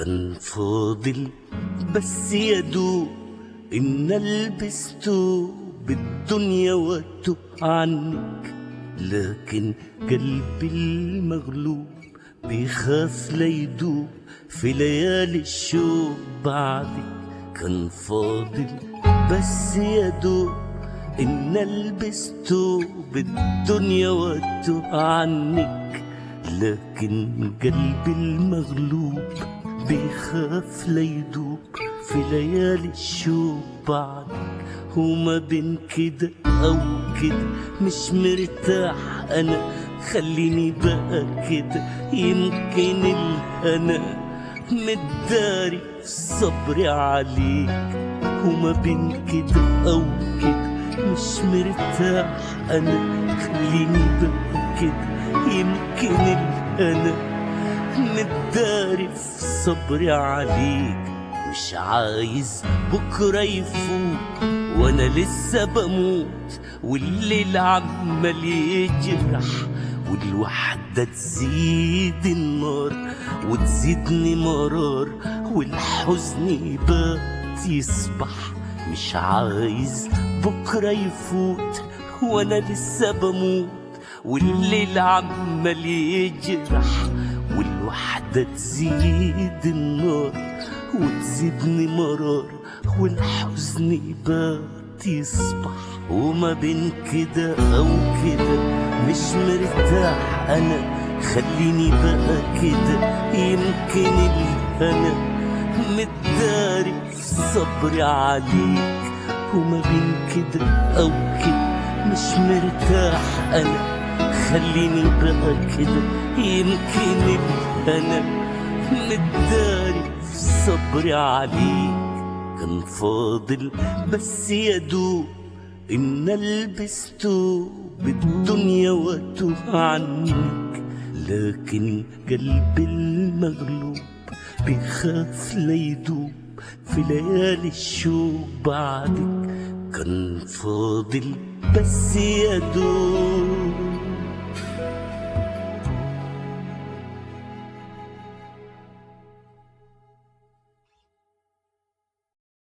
كان فاضل بس يدوب إن لبسته بالدنيا واتوب عنك لكن قلبي المغلوب بيخاف ليدوب في ليالي الشوق بعدك كان فاضل بس يدوب إن لبسته بالدنيا واتوب عنك لكن قلبي المغلوب بيخاف ليدوب في ليالي الشوق بعدك وما بين كده أو كده مش مرتاح أنا خليني بقى كده يمكن الهنا مداري في صبري عليك وما بين كده أو كده مش مرتاح أنا خليني بقى كده يمكن الهنا مداري في صبري عليك مش عايز بكرة يفوت وانا لسه بموت والليل عمال يجرح والوحدة تزيد النار وتزيدني مرار والحزن يبات يصبح مش عايز بكرة يفوت وانا لسه بموت والليل عمال يجرح والوحدة تزيد النار وتزيدني مرار والحزن يبات يصبح وما بين كده أو كده مش مرتاح أنا خليني بقى كده يمكن الهنا متداري في صبري عليك وما بين كده أو كده مش مرتاح أنا خليني بقى كده يمكن الهنا متداري في صبري عليك كان فاضل بس يدوب إن لبسته بالدنيا واتوه عنك لكن قلبي المغلوب بيخاف ليدوب في ليالي الشوق بعدك كان فاضل بس يدوب